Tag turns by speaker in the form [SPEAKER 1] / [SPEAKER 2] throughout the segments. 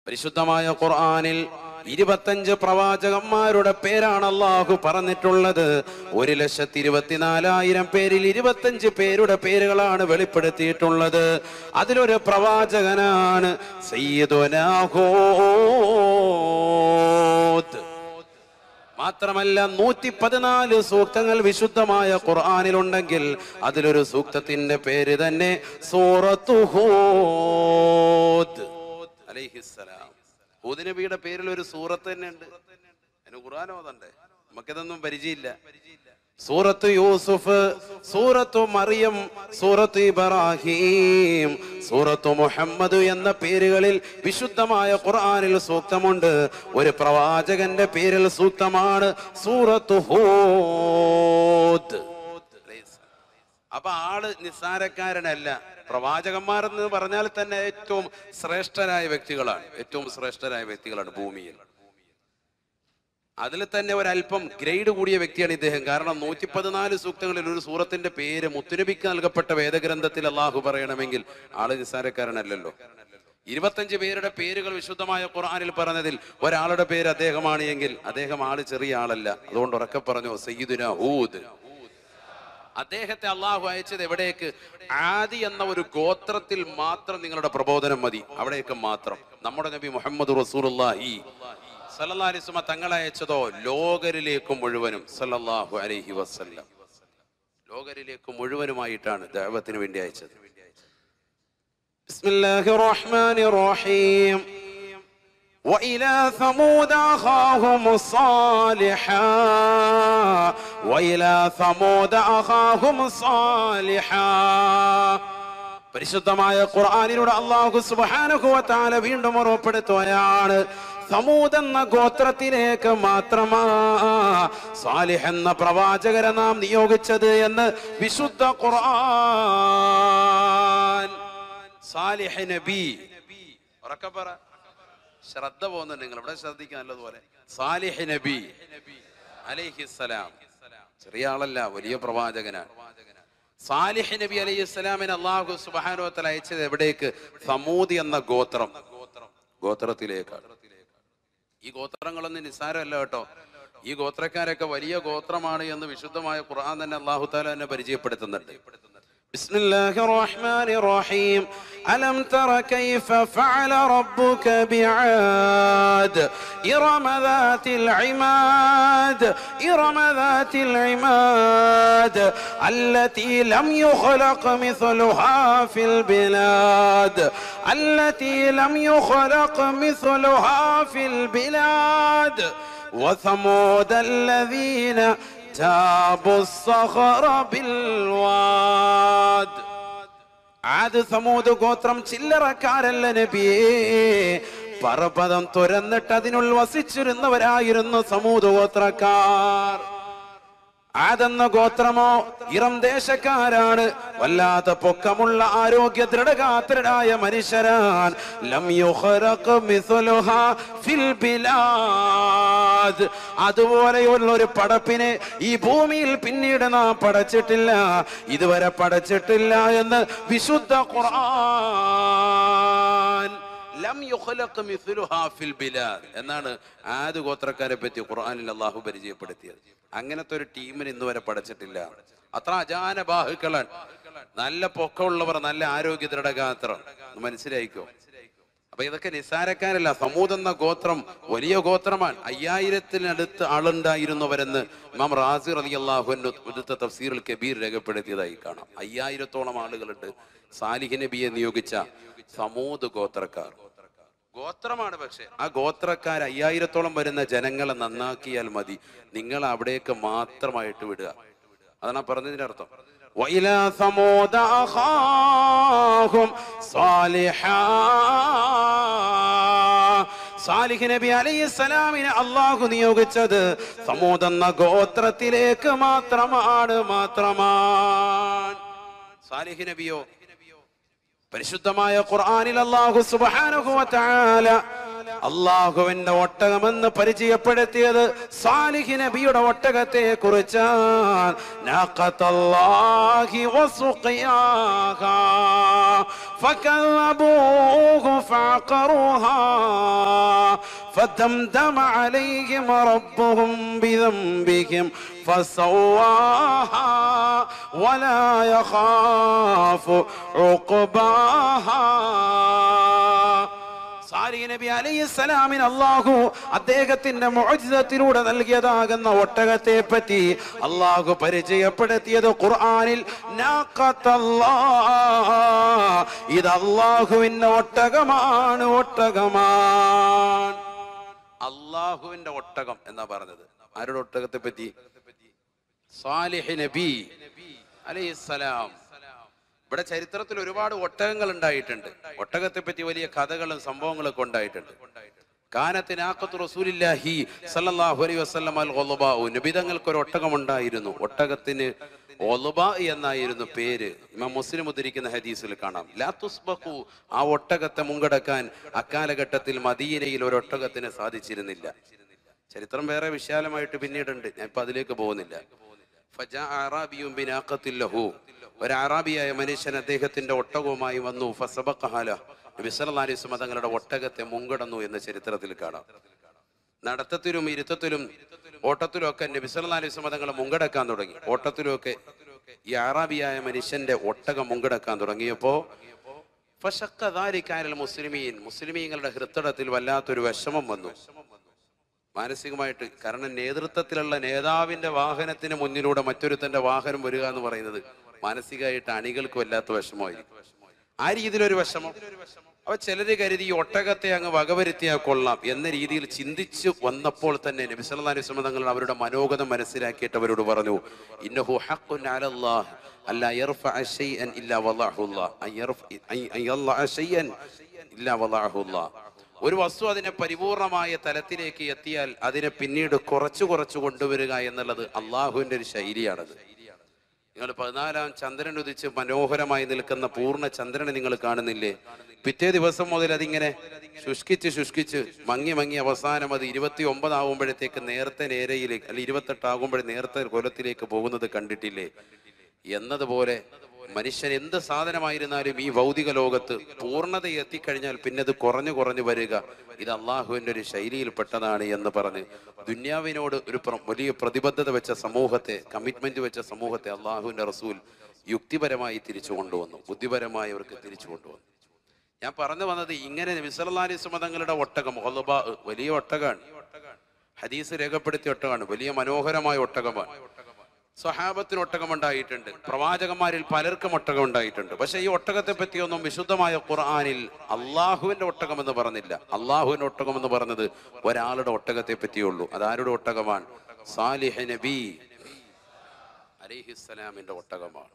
[SPEAKER 1] പരിശുദ്ധമായ ഖുർആനിൽ ഇരുപത്തഞ്ച് പ്രവാചകന്മാരുടെ പേരാണ് അള്ളാഹു പറഞ്ഞിട്ടുള്ളത് ഒരു ലക്ഷത്തി ഇരുപത്തിനാലായിരം പേരിൽ ഇരുപത്തഞ്ച് പേരുടെ പേരുകളാണ് വെളിപ്പെടുത്തിയിട്ടുള്ളത് അതിലൊരു പ്രവാചകനാണ് സയ്യിദുനാ ഹൂദ് മാത്രമല്ല നൂറ്റി പതിനാല് സൂക്തങ്ങൾ വിശുദ്ധമായ ഖുർആാനിലുണ്ടെങ്കിൽ അതിലൊരു സൂക്തത്തിന്റെ പേര് തന്നെ സൂറത്തു ഹൂദ് അലൈഹിസ്സലാം ഹൂദ് നബിയുടെ പേരിൽ ഒരു സൂറത്ത് തന്നെ ഉണ്ട് അതിന് ഖുർആൻ ഓതണ്ടേ നമുക്കിതൊന്നും പരിചയമില്ല സൂറത്ത് യൂസുഫ് സൂറത്തു മറിയം സൂറത്ത് ഇബ്രാഹിം സൂറത്തു മുഹമ്മദ് എന്ന പേരുകളിൽ വിശുദ്ധമായ ഖുർആനിൽ സൂക്തമുണ്ട് ഒരു പ്രവാചകന്റെ പേരിൽ സൂക്തമാണ് സൂറത്തു ഹൂദ് അപ്പൊ ആള് നിസ്സാരക്കാരനല്ല പ്രവാചകന്മാർ എന്ന് പറഞ്ഞാൽ തന്നെ ഏറ്റവും ശ്രേഷ്ഠരായ വ്യക്തികളാണ് ഏറ്റവും ശ്രേഷ്ഠരായ വ്യക്തികളാണ് ഭൂമിയിൽ അതിൽ തന്നെ ഒരല്പം ഗ്രേഡ് കൂടിയ വ്യക്തിയാണ് ഇദ്ദേഹം കാരണം നൂറ്റി പതിനാല് സൂക്തങ്ങളിൽ ഒരു സൂറത്തിന്റെ പേര് മുത്തുനബിക്ക് നൽകപ്പെട്ട വേദഗ്രന്ഥത്തിൽ അള്ളാഹു പറയണമെങ്കിൽ ആള് നിസ്സാരക്കാരനല്ലല്ലോ ഇരുപത്തഞ്ച് പേരുടെ പേരുകൾ വിശുദ്ധമായ ഖുർആനിൽ പറഞ്ഞതിൽ ഒരാളുടെ പേര് അദ്ദേഹമാണ് എങ്കിൽ അദ്ദേഹം ആള് ചെറിയ ആളല്ല അതുകൊണ്ട് ഉറക്കെ പറഞ്ഞു സയ്യിദുന ഹൂദ് അദ്ദേഹത്തെ അള്ളാഹു അയച്ചത് എവിടേക്ക് ആദി എന്ന ഒരു ഗോത്രത്തിൽ മാത്രം നിങ്ങളുടെ പ്രബോധനം മതി അവിടേക്ക് മാത്രം നമ്മുടെ നബി മുഹമ്മദ് റസൂലുള്ളാഹി സല്ലല്ലാഹു അലൈഹി വസല്ലം തങ്ങളെ അയച്ചതോ ലോകരിലേക്ക് മുഴുവനും സല്ലല്ലാഹു അലൈഹി വസല്ലം ലോകരിലേക്ക് മുഴുവനുമായിട്ടാണ് ദൈവത്തിന് വേണ്ടി അയച്ചത് ബിസ്മില്ലാഹിർ റഹ്മാനിർ റഹീം وإلى ثمود أخاهم صالحا وإلى ثمود أخاهم صالحا പരിശുദ്ധമായ ഖുർആാനിലൂടെ അള്ളാഹു സുബ്ഹാനഹു വ തആല വീണ്ടും ഉറപ്പെടുത്തുകയാണ് സമൂത് എന്ന ഗോത്രത്തിലേക്ക് മാത്രമാ സാലിഹ് എന്ന പ്രവാചകരെ നാം നിയോഗിച്ചത് എന്ന് വിശുദ്ധ ഖുർആൻ സാലിഹ് നബി ഉറക്കെ പറ ശ്രദ്ധ പോകുന്നുണ്ട് നിങ്ങൾ ഇവിടെ ശ്രദ്ധിക്കുക നല്ലതുപോലെ സാലിഹ് നബി അലൈഹിസ്സലാം ചെറിയ ആളല്ല വലിയ പ്രവാചകനാണ് സാലിഹ് നബി അലൈഹി സ്വലാമിന് അള്ളാഹു സുബാനുവത്തൽ അയച്ചത് എവിടേക്ക് സമൂതി എന്ന ഗോത്രം ഗോത്രത്തിലേക്കാണ് ഈ ഗോത്രങ്ങളൊന്നും നിസ്സാരമല്ല കേട്ടോ ഈ ഗോത്രക്കാരൊക്കെ വലിയ ഗോത്രമാണ് എന്ന് വിശുദ്ധമായ ഖുർആൻ തന്നെ അള്ളാഹു താല തന്നെ പരിചയപ്പെടുത്തുന്നുണ്ട് بسم الله الرحمن الرحيم ألم تر كيف فعل ربك بعاد إرم ذات العماد إرم ذات العماد التي لم يخلق مثلها في البلاد التي لم يخلق مثلها في البلاد وثمود الذين جابوا الصخر بالواد ആദ് സമൂത് ഗോത്രം ചില്ലറക്കാരല്ല നബിയേ പർവ്വതം തുരന്നിട്ട് അതിനുള്ളിൽ വസിച്ചിരുന്നവരായിരുന്നു സമൂത് ഗോത്രക്കാർ ആതെന്ന ഗോത്രമോ ഇറം ദേശക്കാരാണ് വല്ലാത്ത പൊക്കമുള്ള ആരോഗ്യ ദൃഢഗാത്രരായ മനുഷ്യരാൻ ലം യുഖറഖ് മിസ്ലുഹാ ഫിൽ ബിലാദ് അതുപോലെയുള്ള ഒരു പടപ്പിനെ ഈ ഭൂമിയിൽ പിന്നീട് നാം പടച്ചിട്ടില്ല ഇതുവരെ പടച്ചിട്ടില്ല എന്ന് വിശുദ്ധ ഖുർആൻ ലം യുഖ്ലഖ് മിസ്ലുഹാ ഫിൽ ബിലാദ് എന്നാണ് ആദ് ഗോത്രക്കാരെ പറ്റി ഖുർആനിൽ അള്ളാഹു പരിചയപ്പെടുത്തിയത് അങ്ങനത്തെ ഒരു ടീമിന് ഇന്ന് വരെ പഠിച്ചിട്ടില്ല അത്ര അജാന ബാഹുക്കളാണ് നല്ല പൊക്കമുള്ളവർ നല്ല ആരോഗ്യ ദൃഢഗാത്രം ഒന്ന് മനസ്സിലായിക്കോ അപ്പൊ ഇതൊക്കെ നിസ്സാരക്കാരല്ല സമൂത് എന്ന ഗോത്രം വലിയ ഗോത്രമാണ് അയ്യായിരത്തിനടുത്ത് ആളുണ്ടായിരുന്നവരെന്ന് ഇമാം റാസി റലി അള്ളാഹുവിന്റെ തഫ്സീറിൽ കബീർ രേഖപ്പെടുത്തിയതായി കാണാം അയ്യായിരത്തോളം ആളുകളുണ്ട് സാലിഹ് നബിയെ നിയോഗിച്ച സമൂത് ഗോത്രക്കാർ ഗോത്രമാണ് പക്ഷെ ആ ഗോത്രക്കാർ അയ്യായിരത്തോളം വരുന്ന ജനങ്ങളെ നന്നാക്കിയാൽ മതി നിങ്ങൾ അവിടേക്ക് മാത്രമായിട്ട് വിടുക അതാണ് ആ പറഞ്ഞതിന്റെ അർത്ഥം وإلى ثمود أخاهم صالحا സാലിഹ് നബി അലൈഹി സ്വലാമിനെ അള്ളാഹു നിയോഗിച്ചത് സമൂത് എന്ന ഗോത്രത്തിലേക്ക് മാത്രമാണ് മാത്രമാണ് സാലിഹ് നബിയോ പരിശുദ്ധമായ ഖുർആനിൽ അല്ലാഹു സുബ്ഹാനഹു വ തആല അള്ളാഹുവിന്റെ ഒട്ടകമെന്ന് പരിചയപ്പെടുത്തിയത് സാലിഹി നബിയുടെ ഒട്ടകത്തെ കുറിച്ചാണ് നാഖത്തല്ലാഹി വസുഖിയാഹാ. فكذبوه فعقروها فدمدم عليهم ربهم بذنبهم فسواها ولا يخاف عقباها സാലിഹ് നബി അലൈഹിസ്സലാമിന് അള്ളാഹു അദ്ദേഹത്തിന്റെ മോചിതത്തിലൂടെ നൽകിയതാകുന്ന ഒട്ടകത്തെ പറ്റി അള്ളാഹു പരിചയപ്പെടുത്തിയത് ഖുർആനിൽ നാഖത്തല്ലാഹ്. ഇത് അള്ളാഹുവിന്റെ ഒട്ടകമാണ് ഒട്ടകമാണ് അള്ളാഹുവിന്റെ ഒട്ടകം എന്നാ പറഞ്ഞത് ആരുടെ ഒട്ടകത്തെ പറ്റി സാലിഹ് നബി അലൈഹിസ്സലാം ഇവിടെ ചരിത്രത്തിൽ ഒരുപാട് ഒട്ടകങ്ങൾ ഉണ്ടായിട്ടുണ്ട് ഒട്ടകത്തെ പറ്റി വലിയ കഥകളും സംഭവങ്ങളൊക്കെ ഉണ്ടായിട്ടുണ്ട് കാനത്തിനാക്കത്ത് റസൂലില്ലാഹി സല്ലല്ലാഹു അലൈഹി വസല്ലം അൽ ഗുലബാഉ നബിതങ്ങൾക്ക് ഒരു ഒട്ടകം ഉണ്ടായിരുന്നു ഒട്ടകത്തിന് ഒലുബ എന്നായിരുന്നു പേര് ഇമാം മുസ്ലിം ഉദ്ധരിക്കുന്ന ഹദീസിൽ കാണാം ലാ തുസ്ബഖു ആ ഒട്ടകത്തെ മുങ്കടക്കാൻ അക്കാലഘട്ടത്തിൽ മദീനയിൽ ഒരു ഒട്ടകത്തിന് സാധിച്ചിരുന്നില്ല ചരിത്രം വേറെ വിശാലമായിട്ട് പിന്നീടുണ്ട് ഞാൻ ഇപ്പൊ അതിലേക്ക് പോകുന്നില്ല ഫജാ അറാബിയും ബിനാഖത്തിൽ ലഹു ഒരു അറാബിയായ മനുഷ്യൻ അദ്ദേഹത്തിന്റെ ഒട്ടകവുമായി വന്നു ഫസബഖഹാല നബി സല്ലല്ലാഹു അലൈഹി വസല്ലം തങ്ങളുടെ ഒട്ടകത്തെ മുങ്കടന്നു എന്ന് ചരിത്രത്തിൽ കാണാം നടത്തത്തിലും ഇരുത്തത്തിലും ഓട്ടത്തിലും ഒക്കെ നബി സല്ലല്ലാഹു അലൈഹി വസല്ലം തങ്ങളെ മുങ്കടക്കാൻ തുടങ്ങി ഓട്ടത്തിലും ഒക്കെ ഈ അറാബിയായ മനുഷ്യന്റെ ഒട്ടകം മുങ്കടക്കാൻ തുടങ്ങിയപ്പോ ഫശക്ക ذلك على المسلمين മുസ്ലിമീങ്ങളുടെ ഹൃദയത്തിൽ വല്ലാത്തൊരു വിഷമം വന്നു മാനസികമായിട്ട് കാരണം നേതൃത്വത്തിലുള്ള നേതാവിന്റെ വാഹനത്തിന് മുന്നിലൂടെ മറ്റൊരുത്തന്റെ വാഹനം വരിക എന്ന് പറയുന്നത് മാനസികമായിട്ട് അണികൾക്ക് വല്ലാത്ത വിഷമമായിരിക്കും ആ രീതിയിലൊരു വിഷമം അപ്പൊ ചിലര് കരുതി ഈ ഒട്ടകത്തെ അങ്ങ് വകവരുത്തിയാൽ കൊള്ളാം എന്ന രീതിയിൽ ചിന്തിച്ചു വന്നപ്പോൾ തന്നെ നബി സല്ലല്ലാഹു അലൈഹി വസല്ലം തങ്ങൾ അവരുടെ മനോഗതം മനസ്സിലാക്കിയിട്ട് അവരോട് പറഞ്ഞു ഇന്നഹു ഹഖ്ഖുൻ അലല്ലാഹ് അല്ലാ യർഫഅ ശൈഅൻ ഇല്ലാ വളഅഹുല്ലാഹ് അൻ യർഫ അൻ യളഅ ശൈഅൻ ഇല്ലാ വളഅഹുല്ലാഹ് ഒരു വസ്തു അതിനെ പരിപൂർണമായ തലത്തിലേക്ക് എത്തിയാൽ അതിനെ പിന്നീട് കുറച്ചു കുറച്ചു കൊണ്ടുവരിക എന്നുള്ളത് അള്ളാഹുവിന്റെ ഒരു ശൈലിയാണത് നിങ്ങൾ പതിനാലാം ചന്ദ്രൻ ഉദിച്ച് മനോഹരമായി നിൽക്കുന്ന പൂർണ്ണ ചന്ദ്രനെ നിങ്ങൾ കാണുന്നില്ലേ പിറ്റേ ദിവസം മുതൽ അതിങ്ങനെ ശുഷ്കിച്ച് ശുഷ്കിച്ച് മങ്ങി മങ്ങി അവസാനം അത് ഇരുപത്തി ഒമ്പതാകുമ്പോഴത്തേക്ക് നേരത്തെ നേരയിലേക്ക് അല്ല ഇരുപത്തെട്ട് ആകുമ്പോഴേ നേരത്തെ കൊലത്തിലേക്ക് പോകുന്നത് കണ്ടിട്ടില്ലേ എന്നതുപോലെ മനുഷ്യൻ എന്ത് സാധനമായിരുന്നാലും ഈ ഭൗതിക ലോകത്ത് പൂർണ്ണത എത്തിക്കഴിഞ്ഞാൽ പിന്നെ അത് കുറഞ്ഞു കുറഞ്ഞു വരിക ഇത് അള്ളാഹുവിന്റെ ഒരു ശൈലിയിൽപ്പെട്ടതാണ് എന്ന് പറഞ്ഞ് ദുന്യാവിനോട് ഒരു പ്ര- വലിയ പ്രതിബദ്ധത വെച്ച സമൂഹത്തെ കമ്മിറ്റ്മെന്റ് വെച്ച സമൂഹത്തെ അള്ളാഹുവിന്റെ റസൂൽ യുക്തിപരമായി തിരിച്ചു കൊണ്ടുവന്നു ബുദ്ധിപരമായി അവർക്ക് തിരിച്ചു കൊണ്ടുവന്നു ഞാൻ പറഞ്ഞു വന്നത് ഇങ്ങനെ വിസലി സുമതങ്ങളുടെ ഒട്ടകം ഹൊലബ വലിയ ഒട്ടകാണ് ഹദീസ് രേഖപ്പെടുത്തിയ ഒട്ടകമാണ് വലിയ മനോഹരമായ ഒട്ടകമാണ് സ്വഹാബത്തിന് ഒട്ടകം ഉണ്ടായിട്ടുണ്ട് പ്രവാചകന്മാരിൽ പലർക്കും ഒട്ടകം ഉണ്ടായിട്ടുണ്ട് പക്ഷെ ഈ ഒട്ടകത്തെ പറ്റിയൊന്നും വിശുദ്ധമായ ഖുർആനിൽ അള്ളാഹുവിന്റെ ഒട്ടകം എന്ന് പറഞ്ഞില്ല അള്ളാഹുവിന്റെ ഒട്ടകം എന്ന് പറഞ്ഞത് ഒരാളുടെ ഒട്ടകത്തെ പറ്റിയുള്ളൂ അതാരുടെ ഒട്ടകമാണ് സാലിഹ് നബി അലിഹിസ്സലാമിന്റെ ഒട്ടകമാണ്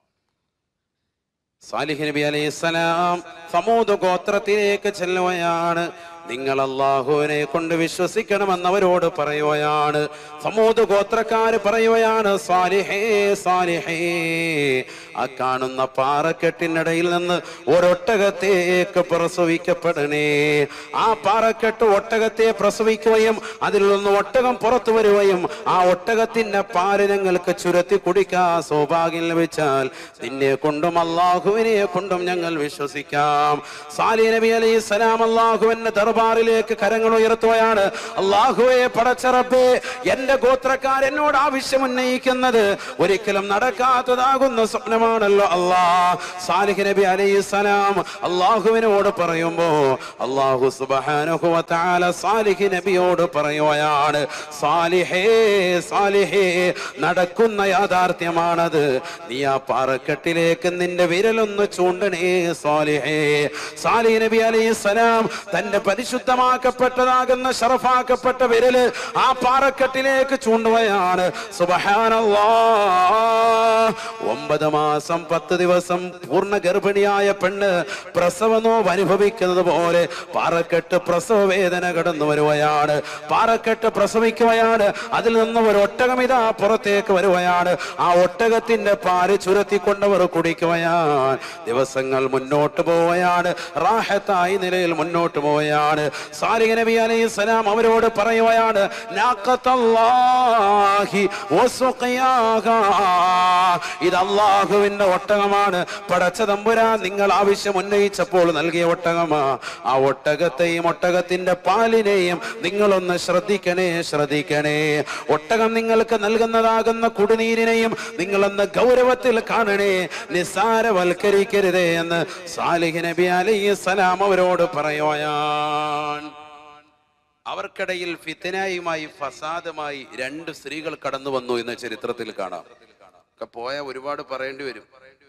[SPEAKER 1] സാലിഹ് നബി അലൈഹിസ്സലാം സമൂത് ഗോത്രത്തിലേക്ക് ചെല്ലുകയാണ് നിങ്ങൾ അള്ളാഹുവിനെ കൊണ്ട് വിശ്വസിക്കണമെന്ന് അവരോട് പറയുകയാണ് സമൂത് ഗോത്രക്കാര് പറയുകയാണ് സാലിഹേ സാലിഹേ ആ കാണുന്ന പാറക്കെട്ടിനിടയിൽ നിന്ന് ഒരൊട്ടകത്തേക്ക് പ്രസവിക്കപ്പെടണേ ആ പാറക്കെട്ട് ഒട്ടകത്തെ പ്രസവിക്കുകയും അതിൽ നിന്ന് ഒട്ടകം പുറത്തു വരികയും ആ ഒട്ടകത്തിന്റെ പാല് ഞങ്ങൾക്ക് ചുരത്തി കുടിക്കാൻ സൗഭാഗ്യം ലഭിച്ചാൽ നിന്നെ കൊണ്ടും അള്ളാഹുവിനെ കൊണ്ടും ഞങ്ങൾ വിശ്വസിക്കാം സാലി നബി അലൈഹി സ്വലാം അള്ളാഹുവിന്റെ ദർബാറിലേക്ക് കരങ്ങൾ ഉയർത്തുകയാണ് അള്ളാഹുവെ പടച്ചറബേ എന്റെ ഗോത്രക്കാർ എന്നോട് ആവശ്യം ഉന്നയിക്കുന്നത് ഒരിക്കലും നടക്കാത്തതാകുന്ന സ്വപ്നമാണല്ലോ അല്ലാ സാലിഹ് നബി അലൈഹി സ്വലാം അള്ളാഹുവിനോട് പറയുമ്പോ അള്ളാഹു സുബ്ഹാനഹു വ തആല സാലിഹ് നബിയോട് പറയുകയാണ് സാലിഹേ സാലിഹേ നടക്കുന്ന യാഥാർത്ഥ്യമാണത് നീ ആ പാറക്കെട്ടിലേക്ക് നിന്റെ വിരലൊന്ന് ചൂണ്ടണേ സാലിഹേ സാലിഹ് നബി അലൈഹി സ്വലാം തന്റെ പരിശുദ്ധമാക്കപ്പെട്ടതാകുന്ന ഷറഫാക്കപ്പെട്ട വിരല് ആ പാറക്കെട്ടിലേക്ക് ചൂണ്ടുകയാണ് സുബ്ഹാനല്ലാ ഒമ്പത് മാസം പത്ത് ദിവസം പൂർണ്ണ ഗർഭിണിയായ പെണ്ണ് പ്രസവ നോവ് അനുഭവിക്കുന്നത് പോലെ പാറക്കെട്ട് പ്രസവ വേദന കടന്നു വരുകയാണ് പാറക്കെട്ട് പ്രസവിക്കുകയാണ് അതിൽ നിന്ന് ഒരു ഒട്ടകം ഇതാ പുറത്തേക്ക് വരുകയാണ് ആ ഒട്ടകത്തിന്റെ പാല് ചുരത്തിക്കൊണ്ടവർ കുടിക്കുകയാണ് ദിവസങ്ങൾ മുന്നോട്ട് പോവുകയാണ് റാഹത്തായി നിലയിൽ മുന്നോട്ട് പോവുകയാണ് പറയുകയാണ് സാലിഹ് നബി അലൈഹി സ്വലാം അവരോട് പറയുകയാണ് നാഖത്തല്ലാഹി വസുഖിയാഹാ. ഇത് അള്ളാഹുവിന്റെ ഒട്ടകമാണ് പടച്ച തമ്പുരാൻ നിങ്ങൾ ആവശ്യം ഉന്നയിച്ചപ്പോൾ നൽകിയ ഒട്ടകമാ ആ ഒട്ടകത്തെയും ഒട്ടകത്തിന്റെ പാലിനെയും നിങ്ങളൊന്ന് ശ്രദ്ധിക്കണേ ശ്രദ്ധിക്കണേ ഒട്ടകം നിങ്ങൾക്ക് നൽകുന്നതാകുന്ന കുടിനീരിനെയും നിങ്ങളൊന്ന് ഗൗരവത്തിൽ കാണണേ നിസ്സാരവൽക്കരിക്കരുതേ എന്ന് സാലിഹ് നബി അലൈഹി സ്വലാം അവരോട് പറയുകയാണ് അവർക്കിടയിൽ ഫിത്തനായുമായി ഫസാദുമായി രണ്ട് സ്ത്രീകൾ കടന്നു വന്നു എന്ന് ചരിത്രത്തിൽ കാണാം ഒക്കെ പോയ ഒരുപാട് പറയേണ്ടി വരും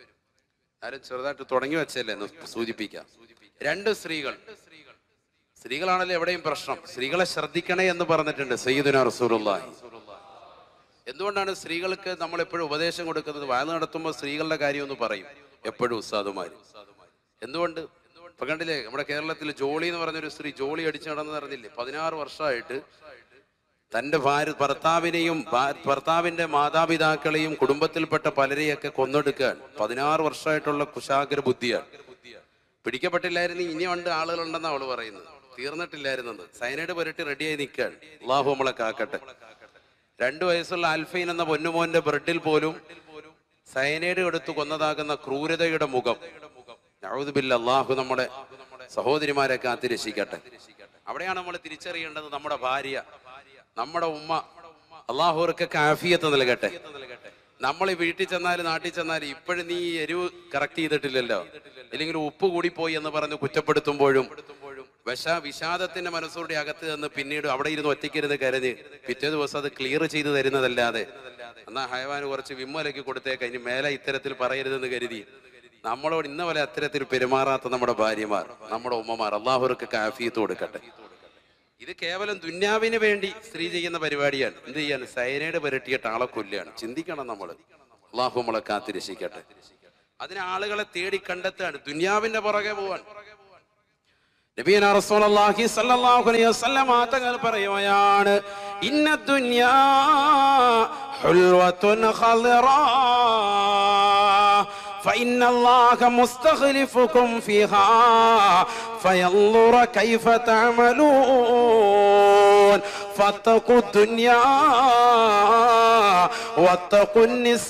[SPEAKER 1] ആരും ചെറുതായിട്ട് തുടങ്ങി വെച്ചല്ലേ എന്ന് സൂചിപ്പിക്കാം രണ്ട് സ്ത്രീകൾ സ്ത്രീകളാണല്ലോ എവിടെയും പ്രശ്നം സ്ത്രീകളെ ശ്രദ്ധിക്കണേ എന്ന് പറഞ്ഞിട്ടുണ്ട് സയ്യിദുന റസൂലുള്ളാഹി എന്തുകൊണ്ടാണ് സ്ത്രീകൾക്ക് നമ്മൾ എപ്പോഴും ഉപദേശം കൊടുക്കുന്നത് വായന നടത്തുമ്പോൾ സ്ത്രീകളുടെ കാര്യം ഒന്ന് പറയും എപ്പോഴും ഉസ്താദുമാര് എന്തുകൊണ്ട് ഇപ്പൊ കണ്ടില്ലേ നമ്മുടെ കേരളത്തിൽ ജോളി എന്ന് പറഞ്ഞൊരു സ്ത്രീ ജോളി അടിച്ചു നടന്നു നടന്നില്ലേ പതിനാറ് വർഷമായിട്ട് തന്റെ ഭാര്യ ഭർത്താവിനെയും ഭാ- ഭർത്താവിന്റെ മാതാപിതാക്കളെയും കുടുംബത്തിൽപ്പെട്ട പലരെയൊക്കെ കൊന്നെടുക്കാൻ പതിനാറ് വർഷമായിട്ടുള്ള കുശാഗ്ര ബുദ്ധിയാണ് പിടിക്കപ്പെട്ടില്ലായിരുന്നു ഇനി ഉണ്ട് ആളുകളുണ്ടെന്ന് അവള് പറയുന്നത് തീർന്നിട്ടില്ലായിരുന്നത് സൈനൈഡ് പുരട്ടി റെഡിയായി നിൽക്കാൻ അള്ളാഹു നമ്മളെ കാക്കട്ടെ രണ്ടു വയസ്സുള്ള ആൽഫൈൻ എന്ന പൊന്നുമോന്റെ ബ്രെഡിൽ പോലും സൈനൈഡ് എടുത്ത് കൊന്നതാകുന്ന ക്രൂരതയുടെ മുഖം നഅൂദുബില്ല അള്ളാഹു നമ്മുടെ സഹോദരിമാരെ കാത്തി രക്ഷിക്കട്ടെ അവിടെയാണ് നമ്മൾ തിരിച്ചറിയേണ്ടത് നമ്മുടെ ഭാര്യ നമ്മുടെ ഉമ്മ അള്ളാഹുർക്ക് കാഫിയത്ത് നൽകട്ടെ നമ്മൾ ഈ വീട്ടിൽ ചെന്നാൽ നാട്ടിൽ ചെന്നാൽ ഇപ്പോഴും നീ എരിവ് കറക്റ്റ് ചെയ്തിട്ടില്ലല്ലോ അല്ലെങ്കിൽ ഉപ്പ് കൂടിപ്പോയി എന്ന് പറഞ്ഞ് കുറ്റപ്പെടുത്തുമ്പോഴും വിഷ വിഷാദത്തിന്റെ മനസ്സോടെ അകത്ത് നിന്ന് പിന്നീട് അവിടെ ഇരുന്ന് ഒറ്റയ്ക്കിരുന്ന് കരഞ്ഞ് പിറ്റേ ദിവസം അത് ക്ലിയർ ചെയ്ത് തരുന്നതല്ലാതെ എന്നാ ഹയവാന് കുറച്ച് വിമ്മലക്കി കൊടുത്തേക്ക് ഇനി മേലെ ഇത്തരത്തിൽ പറയരുതെന്ന് കരുതി നമ്മളോട് ഇന്ന പോലെ അത്തരത്തിൽ പെരുമാറാത്ത നമ്മുടെ ഭാര്യമാർ നമ്മുടെ ഉമ്മമാർ അള്ളാഹുർക്ക് കാഫിയത്ത് കൊടുക്കട്ടെ ഇത് കേവലം ദുന്യാവിന് വേണ്ടി സ്ത്രീ ചെയ്യുന്ന പരിപാടിയാണ് എന്ത് ചെയ്യാൻ സൈനയുടെ പുരട്ടിയിട്ട് ആളെ കൊല്ലുകയാണ് ചിന്തിക്കണം നമ്മൾ അള്ളാഹു നമ്മളെ കാത്തിരക്ഷിക്കട്ടെ അതിന് ആളുകളെ തേടി കണ്ടെത്തുകയാണ് ദുന്യാവിന്റെ പുറകെ പോവാൻ നബീന റസൂലുള്ളാഹി സ്വല്ലല്ലാഹു അലൈഹി വസല്ലം തങ്ങൾ പറയുകയാണ് ഇന്ന ദുനിയാ ഹുൽവത്തുൻ ഖളിറാ فإن الله مستخلفكم فيها فينظر كيف تعملون فاتقوا الدنيا واتقوا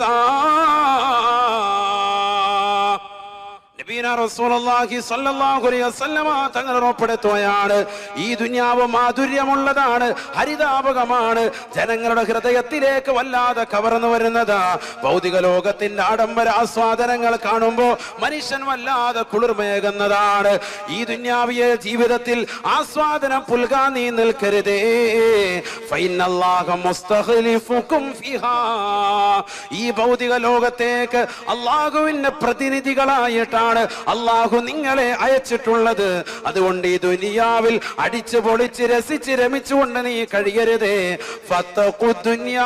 [SPEAKER 1] النساء നബീന റസൂലുള്ളാഹി സ്വല്ലല്ലാഹു അലൈഹി വസല്ലമ തങ്ങൾ ഉറപ്പെടുത്തുകയാണ് ഈ ദുനിയാവ് മാധുര്യമുള്ളതാണ് ഹരിതാപകമാണ് ജനങ്ങളുടെ ഹൃദയത്തിലേക്ക് വല്ലാതെ കവർന്നു വരുന്നത് ഭൗതിക ലോകത്തിന്റെ ആഡംബര ആസ്വാദനങ്ങൾ കാണുമ്പോൾ മനുഷ്യൻ വല്ലാതെ കുളിർമേകുന്നതാണ് ഈ ദുന്യാവിയെ ജീവിതത്തിൽ ആസ്വാദനം പുൽകാൻ നീ നിൽക്കരുതേ ഫൈനല്ലാഹ മുസ്തഖ്ലിഫുക്കും ഫിഹാ ഈ ഭൗതിക ലോകത്തേക്ക് അള്ളാഹുവിന്റെ പ്രതിനിധികളായിട്ടാണ് അള്ളാഹു നിങ്ങളെ അയച്ചിട്ടുള്ളത് അതുകൊണ്ട് ഈ ദുനിയാവിൽ അടിച്ചു പൊളിച്ച് രസിച്ച് രമിച്ചുകൊണ്ട് നീ കഴിയരുതേ ഫത്തഖു ദുനിയാ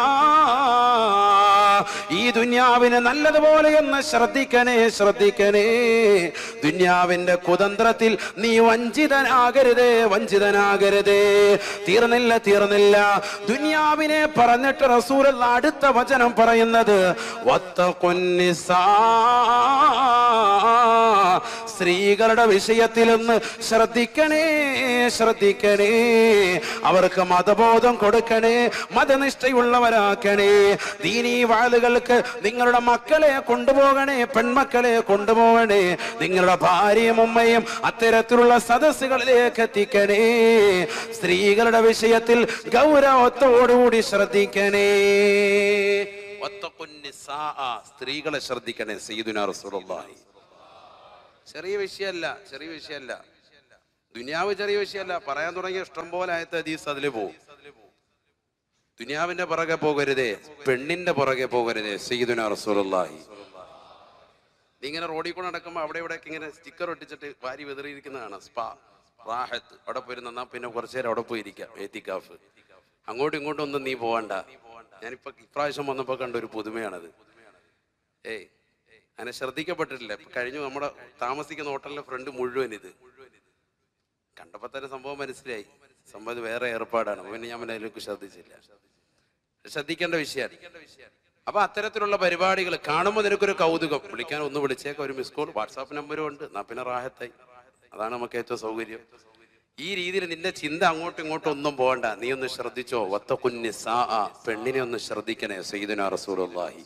[SPEAKER 1] ഈ ദുനിയാവിനെ നല്ലതുപോലെ ഒന്ന് ശ്രദ്ധിക്കണേ ശ്രദ്ധിക്കണേ ദുനിയാവിന്റെ കുതന്ത്രത്തിൽ നീ വഞ്ചിതനാകരുതേ വഞ്ചിതനാകരുതേ തീർന്നില്ല തീർന്നില്ല ദുനിയാവിനെ പറഞ്ഞിട്ട് റസൂലുള്ള അടുത്ത വചനം പറയുന്നത് വത്തഖുന്നിസാ. സ്ത്രീകളുടെ വിഷയത്തിൽ ഒന്ന് ശ്രദ്ധിക്കണേ ശ്രദ്ധിക്കണേ അവർക്ക് മതബോധം കൊടുക്കണേ മതനിഷ്ഠയുള്ളവരാക്കണേ ദീനീ വാളുകൾക്ക് നിങ്ങളുടെ മക്കളെ കൊണ്ടുപോകണേ പെൺമക്കളെ കൊണ്ടുപോകണേ നിങ്ങളുടെ ഭാര്യയും ഉമ്മയും അത്തരത്തിലുള്ള സദസ്സുകളിലേക്ക് എത്തിക്കണേ സ്ത്രീകളുടെ വിഷയത്തിൽ ഗൗരവത്തോടുകൂടി ശ്രദ്ധിക്കണേ വത്തഖുന്നിസാ. സ്ത്രീകളെ ശ്രദ്ധിക്കണേ സയ്യിദുനാ റസൂലുള്ളാഹി ചെറിയ വിഷയമല്ല ചെറിയ വിഷയമല്ല ദുനിയാവ് ചെറിയ വിഷയമല്ല പറയാൻ തുടങ്ങിയ ഇഷ്ടം പോലെ ആയത്തെ ഹദീസ് അതിൽ പോകും ദുനിയാവിന്റെ പുറകെ പോകരുതേ പെണ്ണിന്റെ പുറകെ പോകരുതേ സയ്യിദുനാ റസൂലുള്ളാഹി നീ ഇങ്ങനെ റോഡിൽ കൂടെ നടക്കുമ്പോൾ അവിടെ ഇവിടെ ഇങ്ങനെ സ്റ്റിക്കർ ഒട്ടിച്ചിട്ട് വാരി വെതറിയിരിക്കുന്ന കാണാം സ്പാ റാഹത്ത് അവിടെ പോയി നന്നാ പിന്നെ കുറച്ചു നേരം അവിടെ പോയി ഇരിക്കാം ഏത്തിക്കാഫ് അങ്ങോട്ടും ഇങ്ങോട്ടും ഒന്നും നീ പോവണ്ട ഞാനിപ്പോ ഇപ്രാവശ്യം വന്നപ്പോ കണ്ട ഒരു പുതുമയാണത് ഏയ് അങ്ങനെ ശ്രദ്ധിക്കപ്പെട്ടിട്ടില്ല ഇപ്പൊ കഴിഞ്ഞു നമ്മുടെ താമസിക്കുന്ന ഹോട്ടലിന്റെ ഫ്രണ്ട് മുഴുവൻ ഇത് കണ്ടപ്പോ തന്നെ സംഭവം മനസ്സിലായി സംഭവം ഇത് വേറെ ഏർപ്പാടാണ് അപ്പൊ പിന്നെ ഞാൻ പിന്നെ അതിലേക്ക് ശ്രദ്ധിച്ചില്ല ശ്രദ്ധിക്കേണ്ട വിഷയമാണ് അപ്പൊ അത്തരത്തിലുള്ള പരിപാടികൾ കാണുമ്പോൾ നിനക്കൊരു കൗതുകം വിളിക്കാൻ ഒന്ന് വിളിച്ചേക്ക ഒരു മിസ് കോൾ വാട്സാപ്പ് നമ്പരും ഉണ്ട് എന്നാ പിന്നെ റാഹത്തായി അതാണ് നമുക്ക് ഏറ്റവും സൗകര്യം ഈ രീതിയിൽ നിന്റെ ചിന്ത അങ്ങോട്ടും ഇങ്ങോട്ടും ഒന്നും പോകണ്ട നീ ഒന്ന് ശ്രദ്ധിച്ചോ വത്തക്കുഞ്ഞ് സാ പെണ്ണിനെ ഒന്ന് ശ്രദ്ധിക്കണേ സയ്യിദുന റസൂലുള്ളാഹി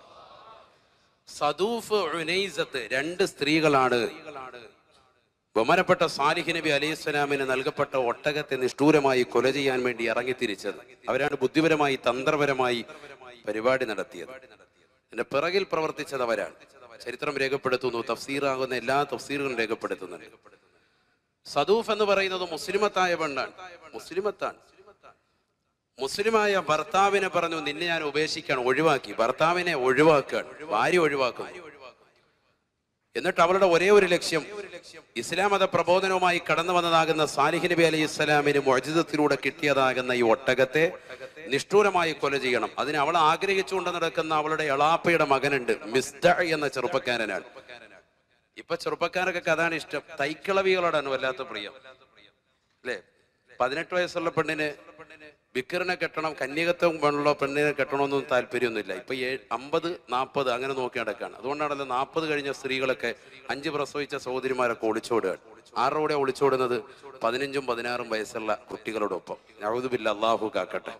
[SPEAKER 1] സദൂഫ് ഉനൈസത്ത് രണ്ട് സ്ത്രീകളാണ് ബഹുമാനപ്പെട്ട സാലിഹ് നബി അലൈഹി സ്വലാമിന് നൽകപ്പെട്ട ഒട്ടകത്തെ നിഷ്ഠൂരമായി കൊല ചെയ്യാൻ വേണ്ടി ഇറങ്ങിത്തിരിച്ചത് അവരാണ് ബുദ്ധിപരമായി തന്ത്രപരമായി പരിപാടി നടത്തിയത് ഇതിന്റെ പിറകിൽ പ്രവർത്തിച്ചത് അവരാണ് ചരിത്രം രേഖപ്പെടുത്തുന്നു തഫ്സീറാകുന്ന എല്ലാ തഫ്സീറുകളും രേഖപ്പെടുത്തുന്നുണ്ട് സദൂഫ് എന്ന് പറയുന്നത് മുസ്ലിമത്തായ പെണ്ണാണ് മുസ്ലിമത്താണ് മുസ്ലിമായ ഭർത്താവിനെ പറഞ്ഞു നിന്നെ ഞാൻ ഉപേക്ഷിക്കാൻ ഒഴിവാക്കി ഭർത്താവിനെ ഒഴിവാക്കുകയാണ് ഭാര്യ ഒഴിവാക്കുന്നു എന്നിട്ട് അവളുടെ ഒരേ ഒരു ലക്ഷ്യം ഇസ്ലാം മത പ്രബോധനവുമായി കടന്നു വന്നതാകുന്ന സാലിഹ് നബി അലൈഹി ഇസ്ലാമിന് മോചിതത്തിലൂടെ കിട്ടിയതാകുന്ന ഈ ഒട്ടകത്തെ നിഷ്ഠൂരമായി കൊല ചെയ്യണം അതിന് അവൾ ആഗ്രഹിച്ചുകൊണ്ട് നടക്കുന്ന അവളുടെ എളാപ്പയുടെ മകനുണ്ട് മിസ്ത എന്ന ചെറുപ്പക്കാരനാണ് ഇപ്പൊ ചെറുപ്പക്കാരൊക്കെ അതാണ് ഇഷ്ടം തൈക്കിളവികളോടാണ് വല്ലാത്ത പ്രിയം അല്ലേ പതിനെട്ട് വയസ്സുള്ള പെണ്ണിന് ബിക്കറിനെ കെട്ടണം കന്യകത്വം വേണമുള്ള പെണ്ണിനെ കെട്ടണമെന്നൊന്നും താല്പര്യമൊന്നുമില്ല ഇപ്പൊ ഏ- അമ്പത് നാൽപ്പത് അങ്ങനെ നോക്കി നടക്കാണ് അതുകൊണ്ടാണല്ലോ നാൽപ്പത് കഴിഞ്ഞ സ്ത്രീകളൊക്കെ അഞ്ച് പ്രസവിച്ച സഹോദരിമാരൊക്കെ ഒളിച്ചോടുകയാണ് ആരുടെ കൂടെ ഒളിച്ചോടുന്നത് പതിനഞ്ചും പതിനാറും വയസ്സുള്ള കുട്ടികളോടൊപ്പം നഴുതുബില്ല അള്ളാഹു കാക്കട്ടെ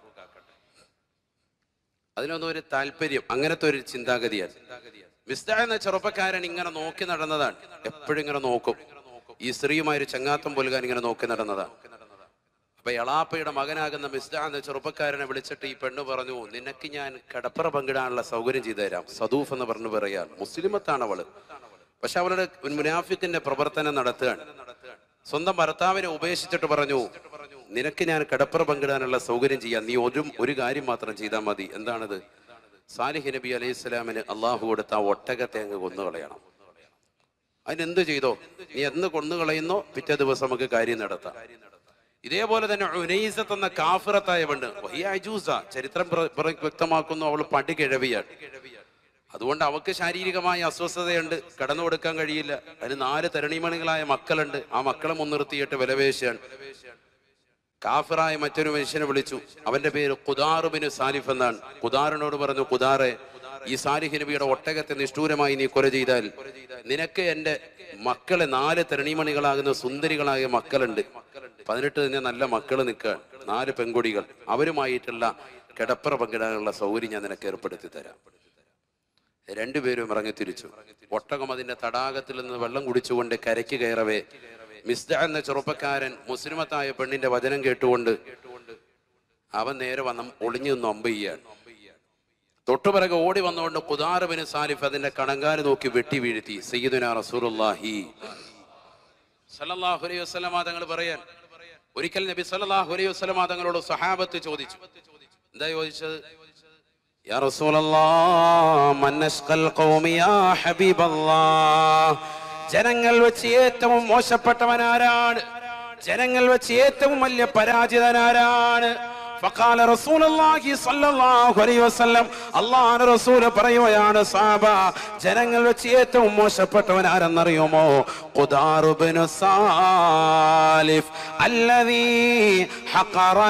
[SPEAKER 1] അതിനൊന്നും ഒരു താല്പര്യം അങ്ങനത്തെ ഒരു ചിന്താഗതിയാണ് വിസ്ത എന്ന ചെറുപ്പക്കാരൻ ഇങ്ങനെ നോക്കി നടന്നതാണ് എപ്പോഴും ഇങ്ങനെ നോക്കും ഈ സ്ത്രീയുമായി ഒരു ചങ്ങാത്തം പുലുകാൻ ഇങ്ങനെ നോക്കി നടന്നതാണ് അപ്പൊ എളാപ്പയുടെ മകനാകുന്ന മിസ്ഡ എന്ന ചെറുപ്പക്കാരനെ വിളിച്ചിട്ട് ഈ പെണ്ണ് പറഞ്ഞു നിനക്ക് ഞാൻ കടപ്പറ പങ്കിടാനുള്ള സൗകര്യം ചെയ്തു തരാം സദൂഫ് എന്ന് പറഞ്ഞു പറയാൻ മുസ്ലിമത്താണ് അവള് പക്ഷെ അവളുടെ ഒരു മുനാഫിക്കിന്റെ പ്രവർത്തനം നടത്തുകയാണ് സ്വന്തം ഭർത്താവിനെ ഉപേക്ഷിച്ചിട്ട് പറഞ്ഞു നിനക്ക് ഞാൻ കടപ്പറ പങ്കിടാനുള്ള സൗകര്യം ചെയ്യാം നീ ഒരു ഒരു കാര്യം മാത്രം ചെയ്താൽ മതി എന്താണത് സാലിഹ് നബി അലൈഹി സ്വലാമിന് അള്ളാഹു കൊടുത്ത ആ ഒട്ടകത്തെ അങ്ങ് കൊന്നുകളയണം അതിനെന്ത് ചെയ്തോ നീ എന്ന് കൊന്നുകളയുന്നോ പിറ്റേ ദിവസം നമുക്ക് കാര്യം നടത്താം ഇതേപോലെ തന്നെ ഉനൈസത്ത് എന്ന കാഫിറത്തായ പെണ്ണ് വഹിയ അജൂസ ചരിത്രം പ്ര- പ്ര- വ്യക്തമാക്കുന്നു അവൾ പടി കിഴവിയാണ് അതുകൊണ്ട് അവക്ക് ശാരീരികമായ അസ്വസ്ഥതയുണ്ട് കടന്നു കൊടുക്കാൻ കഴിയില്ല അതിന് നാല് തരുണിമണികളായ മക്കളുണ്ട് ആ മക്കളെ മുൻനിർത്തിയിട്ട് വിലവേശാണ് കാഫിറായ മറ്റൊരു മനുഷ്യനെ വിളിച്ചു അവന്റെ പേര് കുദാറുബിന് സാലിഫ് എന്നാണ് കുദാറിനോട് പറഞ്ഞു കുദാറെ ഈ സാലിഹ് നബിയുടെ ഒട്ടകത്തെ നിഷ്ഠൂരമായി നീ കൊല ചെയ്താൽ നിനക്ക് എന്റെ മക്കളെ നാല് തരുണിമണികളാകുന്ന സുന്ദരികളായ മക്കളുണ്ട് പതിനെട്ട് തന്നെ നല്ല മക്കൾ നിൽക്കാൻ നാല് പെൺകുടികൾ അവരുമായിട്ടുള്ള കിടപ്പറ പങ്കിടാനുള്ള സൗകര്യം ഞാൻ നിനക്ക് ഏർപ്പെടുത്തി തരാം രണ്ടുപേരും ഇറങ്ങി തിരിച്ചു ഒട്ടകം അതിന്റെ തടാകത്തിൽ നിന്ന് വെള്ളം കുടിച്ചുകൊണ്ട് കരയ്ക്ക് കയറവേ മിസ്ദ എന്ന ചെറുപ്പക്കാരൻ മുസ്ലിമത്തായ പെണ്ണിന്റെ വചനം കേട്ടുകൊണ്ട് അവൻ നേരെ വന്ന് ഒളിഞ്ഞു നിന്ന് ഒമ്പ ചെയ്യാണ് തൊട്ടുപിറകെ ഓടി വന്നുകൊണ്ട് കുദാറുബിന് സാലിഫ് അതിന്റെ കണങ്കാല് നോക്കി വെട്ടി വീഴ്ത്തി സയ്യിദുന റസൂലുള്ളാഹി സല്ലല്ലാഹു അലൈഹി വസല്ലമ തങ്ങൾ പറയാൻ ഒരിക്കൽ നബി സല്ലല്ലാഹു അലൈഹി വസല്ലമ തങ്ങളോട് സഹാബത്ത് ചോദിച്ചു എന്താ ചോദിച്ചത് യാ റസൂലല്ലാഹ് മൻ അസ്ഖൽ ഖൗമി യാ ഹബീബല്ലാഹ് ജനങ്ങൾ വെച്ച് ഏറ്റവും മോശപ്പെട്ടവൻ ആരാണ് ജനങ്ങൾ വെച്ച് ഏറ്റവും വലിയ പരാജിതനാരാണ് ഫഖാല റസൂലുള്ളാഹി സ്വല്ലല്ലാഹു അലൈഹി വസല്ലം അല്ലാഹുവിന്റെ റസൂൽ പറയുകയാണ് സാബ ജനങ്ങൾ വെച്ച് ഏറ്റവും മോശപ്പെട്ടവൻ ആരെന്നറിയുമോ ഖുദാർ ഇബ്നു സാലിഫ് അല്ലദീ ഹഖറ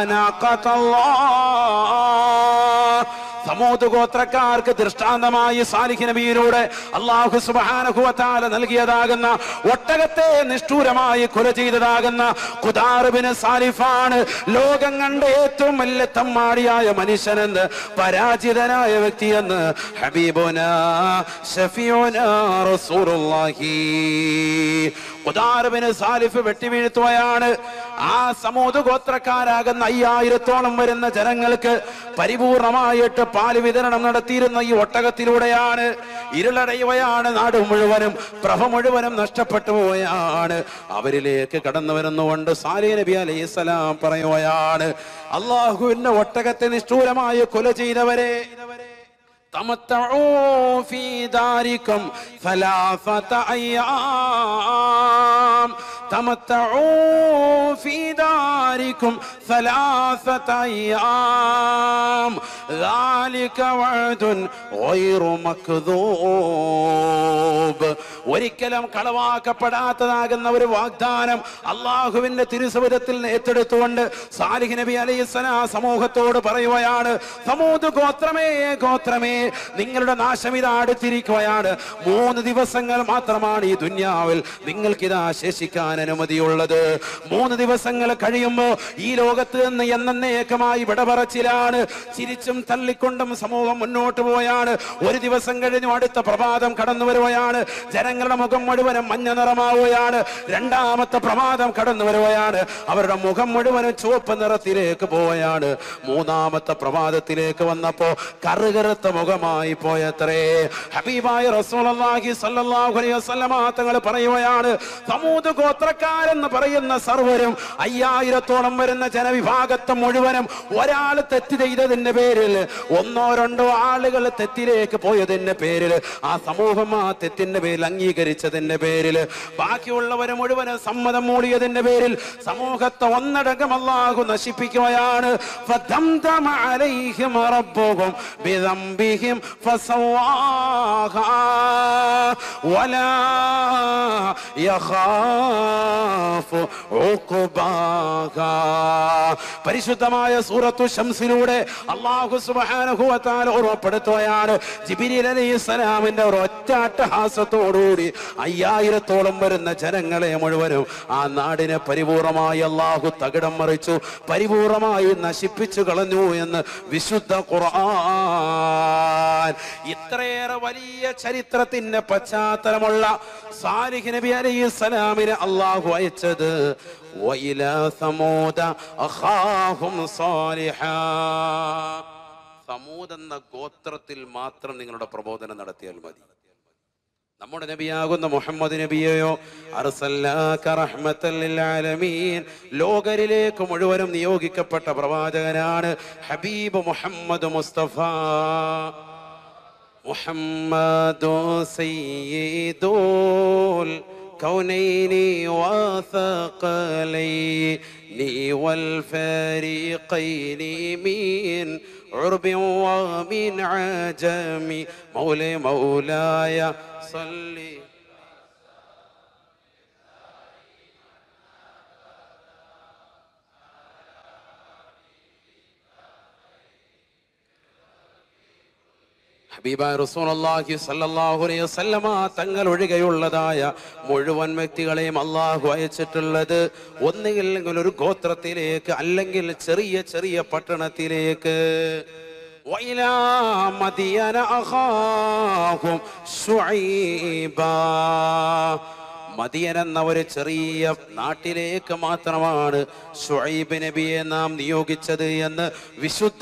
[SPEAKER 1] നാഖത്തല്ലാഹ് സമൂത് ഗോത്രക്കാർക്ക് ദൃഷ്ടാന്തമായി സാലിഹ് നബിയിലൂടെ അള്ളാഹു സുബാനഹുവത്താല നൽകിയതാകുന്ന ഒട്ടകത്തെ നിഷ്ഠൂരമായി കൊല ചെയ്തതാകുന്ന കുദാറുബിന് സാലിഫാണ് ലോകം കണ്ട ഏറ്റവും വലിയ തമ്മാടിയായ മനുഷ്യനെന്ന് പരാജിതനായ വ്യക്തിയെന്ന് ഹബീബുന ഷഫിയോന റസൂലുള്ളാഹി ഉദാരബിന് സാലിഫ് വെട്ടിവീഴ്ത്തുകയാണ് ആ സമൂത് ഗോത്രക്കാരാകുന്ന അയ്യായിരത്തോളം വരുന്ന ജനങ്ങൾക്ക് പരിപൂർണമായിട്ട് പാല് വിതരണം നടത്തിയിരുന്ന ഈ ഒട്ടകത്തിലൂടെയാണ് ഇരുളടയുകയാണ് നാട് മുഴുവനും പ്രഭ മുഴുവനും നഷ്ടപ്പെട്ടു പോവുകയാണ് അവരിലേക്ക് കടന്നു വരുന്നുകൊണ്ട് സാലി നബി അലൈഹി സ്വലാം പറയുകയാണ് അള്ളാഹുവിന്റെ ഒട്ടകത്തെ നിഷ്ഠൂരമായി കൊല ചെയ്തവരെ تمتعوا في داركم ثلاثة أيام تمتعوا في داركم ثلاثة أيام ذلك وعد غير مكذوب ഒരിക്കലും കളവാക്കപ്പെടാത്തതാകുന്ന ഒരു വാഗ്ദാനം അള്ളാഹുവിന്റെ തിരുസവിധത്തിൽ ഏറ്റെടുത്തുകൊണ്ട് സാലിഹ് നബി അലൈഹിസ്സലാം സമൂഹത്തോട് പറയുകയാണ് സമൂത് ഗോത്രമേ ഗോത്രമേ നിങ്ങളുടെ നാശം ഇതാ അടുത്തിരിക്കുകയാണ് മൂന്ന് ദിവസങ്ങൾ മാത്രമാണ് ഈ ദുന്യാവിൽ നിങ്ങൾക്കിതാ ശേഷിക്കാൻ അനുമതിയുള്ളത് മൂന്ന് ദിവസങ്ങൾ കഴിയുമ്പോൾ ഈ ലോകത്ത് നിന്ന് എന്നേക്കമായി വിടപറച്ചിലാണ് ചിരിച്ചും തള്ളിക്കൊണ്ടും സമൂഹം മുന്നോട്ട് പോയാണ് ഒരു ദിവസം കഴിഞ്ഞു അടുത്ത പ്രഭാതം കടന്നു വരുകയാണ് ജനങ്ങളുടെ മുഖം മുഴുവനും മഞ്ഞ നിറമാവുകയാണ് രണ്ടാമത്തെ പ്രഭാതം കടന്നു വരുകയാണ് അവരുടെ മുഖം മുഴുവനും ചുവപ്പ് നിറത്തിലേക്ക് പോവുകയാണ് മൂന്നാമത്തെ പ്രഭാതത്തിലേക്ക് വന്നപ്പോ കറുകറുത്ത മുഖമായി പോയത്രേ ഹബീബായ റസൂലുള്ളാഹി സ്വല്ലല്ലാഹു അലൈഹി വസല്ലമ തങ്ങൾ പറയുകയാണ് സമൂത് ഗോത്രക്കാരെന്ന് പറയുന്ന സർവരും അയ്യായിരത്തോളം വരുന്ന ജനവിഭാഗത്തെ മുഴുവനും ഒരാൾ തെറ്റ് ചെയ്തതിന്റെ പേരിൽ ഒന്നോ രണ്ടോ ആളുകൾ തെറ്റിലേക്ക് പോയതിന്റെ പേരിൽ ആ സമൂഹം ആ തെറ്റിന്റെ പേരിൽ അംഗീകരിച്ചതിന്റെ പേരിൽ ബാക്കിയുള്ളവർ മുഴുവനും സമ്മതം മൂടിയതിന്റെ പേരിൽ സമൂഹത്തെ ഒന്നടങ്കം അല്ലാഹു നശിപ്പിക്കുകയാണ് فدمدم عليهم ربهم بذنبهم فسواها ولا يخاف عقباها പരിശുദ്ധമായ സൂറത്തു ഷംസിലൂടെ അള്ളാഹു സുബ്ഹാനഹു വ തആല ഓർമ്മപ്പെടുത്തുകയാണ് ജിബ്രീൽ അലൈഹിസ്സലാമിന്റെ ഒരു ഒറ്റ അട്ടഹാസത്തോടുകൂടി അയ്യായിരത്തോളം വരുന്ന ജനങ്ങളെ മുഴുവനും ആ നാടിനെ പരിപൂർണമായി അള്ളാഹു തകിടം മറിച്ചു പരിപൂർണമായി നശിപ്പിച്ചു കളഞ്ഞു എന്ന് വിശുദ്ധ ഖുർആൻ ഇത്രയേറെ വലിയ ചരിത്രത്തിന്റെ പശ്ചാത്തലമുള്ള സാലിഹ് നബി അലൈഹിസ്സലാമിനെ അള്ളാഹു അയച്ചത് وإلى ثمود أخاهم صالحا സമൂത് എന്ന ഗോത്രത്തിൽ മാത്രം നിങ്ങളുടെ പ്രബോധനം നടത്തിയാൽ മതി നമ്മുടെ നബിയാകുന്ന മുഹമ്മദ് നബിയെയോ അർസല്ലാക റഹ്മത്തൽ ലിൽ ആലമീൻ ലോകരിലേക്ക് മുഴുവനും നിയോഗിക്കപ്പെട്ട പ്രവാചകനാണ് ഹബീബ് മുഹമ്മദ് മുസ്തഫ മുഹമ്മദ് സയ്യിദുൽ كونين وثقلين والفريقين من عرب ومن عجم مولى مولاي صلي ഹബീബായ റസൂലുള്ളാഹി സ്വല്ലല്ലാഹു അലൈഹി വസല്ലമ തങ്ങൾ ഒഴികെയുള്ളതായ മുഴുവൻ വ്യക്തികളെയും അള്ളാഹു അയച്ചിട്ടുള്ളത് ഒന്നുകിൽ ഒരു ഗോത്രത്തിലേക്ക് അല്ലെങ്കിൽ ചെറിയ ചെറിയ പട്ടണത്തിലേക്ക് وإلى مدين أخاهم شعيبا മദിയൻ എന്ന ഒരു ചെറിയ നാട്ടിലേക്ക് മാത്രമാണ് ഷുഐബ് നബിയെ നാം നിയോഗിച്ചത് എന്ന് വിശുദ്ധ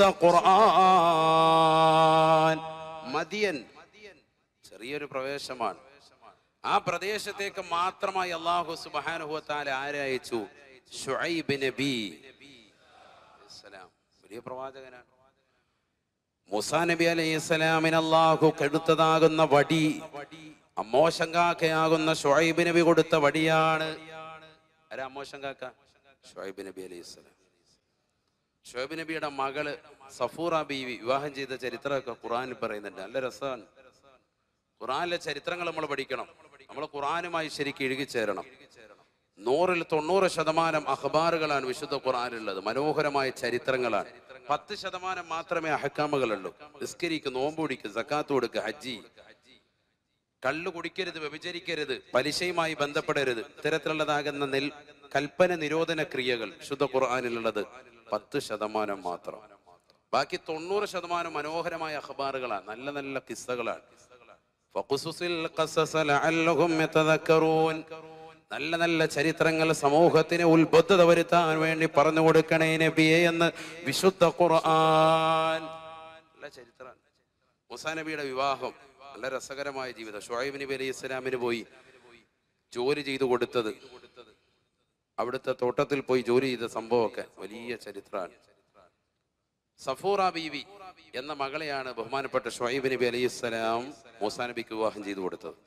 [SPEAKER 1] ഖുർആൻ മദിയൻ ചെറിയൊരു പ്രവേശമാണ് ആ പ്രദേശത്തേക്ക് മാത്രമായി അള്ളാഹു സുബാനുഭവത്താൽ ആരെ അയച്ചു ഷുഐബ് നബി അസ്സലാം. വലിയ പ്രവാചകനാണ് മുസാ നബി അലൈഹി സ്വലാമിന് അള്ളാഹു കെടുത്തതാകുന്ന വടി അമ്മോശങ്കാക്കയാകുന്ന ഷുഐബ് നബി കൊടുത്ത വടിയാണ് ആരാ അമ്മോശങ്കാക്ക ഷുഐബ് നബി അലൈഹി സ്വലാം ഷുഐബ് നബിയുടെ മകള് സഫൂറ ബീവി വിവാഹം ചെയ്ത ചരിത്രമൊക്കെ ഖുറാനിൽ പറയുന്നുണ്ട് നല്ല രസമാണ് ഖുറാനിലെ ചരിത്രങ്ങൾ നമ്മൾ പഠിക്കണം നമ്മൾ ഖുറാനുമായി ശരിക്കും ഇഴുകിച്ചേരണം നൂറിൽ തൊണ്ണൂറ് ശതമാനം അഖബാറുകളാണ് വിശുദ്ധ ഖുറാനിലുള്ളത് മനോഹരമായ ചരിത്രങ്ങളാണ് പത്ത് ശതമാനം മാത്രമേ അഹക്കാമുകളുള്ളൂ നിസ്കരിക്ക് നോമ്പ് പിടിക്ക് സക്കാത്ത് കൊടുക്ക് ഹജ്ജി കള്ളു കുടിക്കരുത് വ്യഭിചരിക്കരുത് പലിശയുമായി ബന്ധപ്പെടരുത് ഇത്തരത്തിലുള്ളതാകുന്ന നെൽ കൽപ്പന നിരോധന ക്രിയകൾ ശുദ്ധ ഖുർആാനിലുള്ളത് പത്ത് ശതമാനം മാത്രം ബാക്കി തൊണ്ണൂറ് ശതമാനം മനോഹരമായ അഖബാറുകളാണ് നല്ല നല്ല കിസ്സകളാണ് ഫഖുസുസിൽ ഖസസ ലഅല്ലഹും യതദക്കറൂൻ. നല്ല നല്ല ചരിത്രങ്ങൾ സമൂഹത്തിന് ഉത്ബദ്ധത വരുത്താൻ വേണ്ടി പറഞ്ഞു കൊടുക്കണേ നബിയെ എന്ന് വിശുദ്ധ ഖുർആൻ നല്ല ചരിത്രമാണ് മുസാ നബിയുടെ വിവാഹം നല്ല രസകരമായ ജീവിതം ഷുഹൈബ് നബി അലൈഹി ഇസ്ലാമിന് പോയി ജോലി ചെയ്തു കൊടുത്തത് അവിടുത്തെ തോട്ടത്തിൽ പോയി ജോലി ചെയ്ത സംഭവമൊക്കെ വലിയ ചരിത്രമാണ് സഫൂറ ബീവി എന്ന മകളെയാണ് ബഹുമാനപ്പെട്ട ഷുഹൈബ് നബി അലൈഹി സ്വലാം മൂസാ നബിക്ക് വിവാഹം ചെയ്തു കൊടുത്തത്